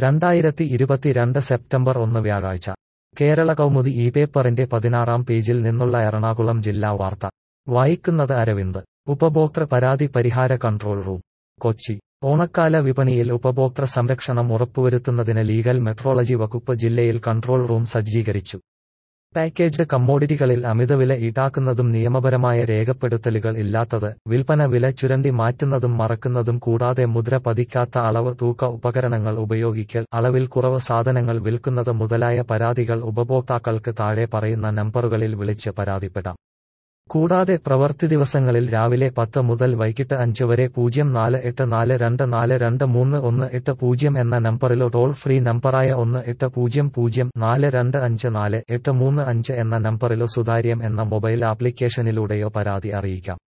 രണ്ടായിരത്തി ഇരുപത്തിരണ്ട് സെപ്റ്റംബർ ഒന്ന് വ്യാഴാഴ്ച കേരള കൗമുദി ഈ പേപ്പറിന്റെ പതിനാറാം പേജിൽ നിന്നുള്ള എറണാകുളം ജില്ലാ വാർത്ത വായിക്കുന്നത് അരവിന്ദ് ഉപഭോക്തൃ പരാതി പരിഹാര കൺട്രോൾ റൂം കൊച്ചി ഓണക്കാല വിപണിയിൽ ഉപഭോക്തൃ സംരക്ഷണം ഉറപ്പുവരുത്തുന്നതിന് ലീഗൽ മെട്രോളജി വകുപ്പ് ജില്ലയിൽ കൺട്രോൾ റൂം സജ്ജീകരിച്ചു പാക്കേജ്ഡ് കമ്മോഡിറ്റികളിൽ അമിതവില ഈടാക്കുന്നതും നിയമപരമായ രേഖപ്പെടുത്തലുകൾ ഇല്ലാത്തത് വിൽപ്പന വില ചുരണ്ടി മാറ്റുന്നതും മറക്കുന്നതും കൂടാതെ മുദ്ര പതിക്കാത്ത അളവ് തൂക്ക ഉപകരണങ്ങൾ ഉപയോഗിക്കൽ അളവിൽ കുറവ് സാധനങ്ങൾ വിൽക്കുന്നത് മുതലായ പരാതികൾ ഉപഭോക്താക്കൾക്ക് താഴെ പറയുന്ന നമ്പറുകളിൽ വിളിച്ച് പരാതിപ്പെടാം കൂടാതെ പ്രവൃത്തി ദിവസങ്ങളിൽ രാവിലെ പത്ത് മുതൽ വൈകിട്ട് അഞ്ച് വരെ പൂജ്യം നാല് എട്ട് നാല് രണ്ട് നാല് രണ്ട് മൂന്ന് ഒന്ന് എട്ട് പൂജ്യം എന്ന നമ്പറിലോ ടോൾ ഫ്രീ നമ്പറായ ഒന്ന് എട്ട് പൂജ്യം പൂജ്യം നാല് രണ്ട് അഞ്ച് നാല് എട്ട് മൂന്ന് അഞ്ച് എന്ന നമ്പറിലോ സുതാര്യം എന്ന മൊബൈൽ ആപ്ലിക്കേഷനിലൂടെയോ പരാതി അറിയിക്കാം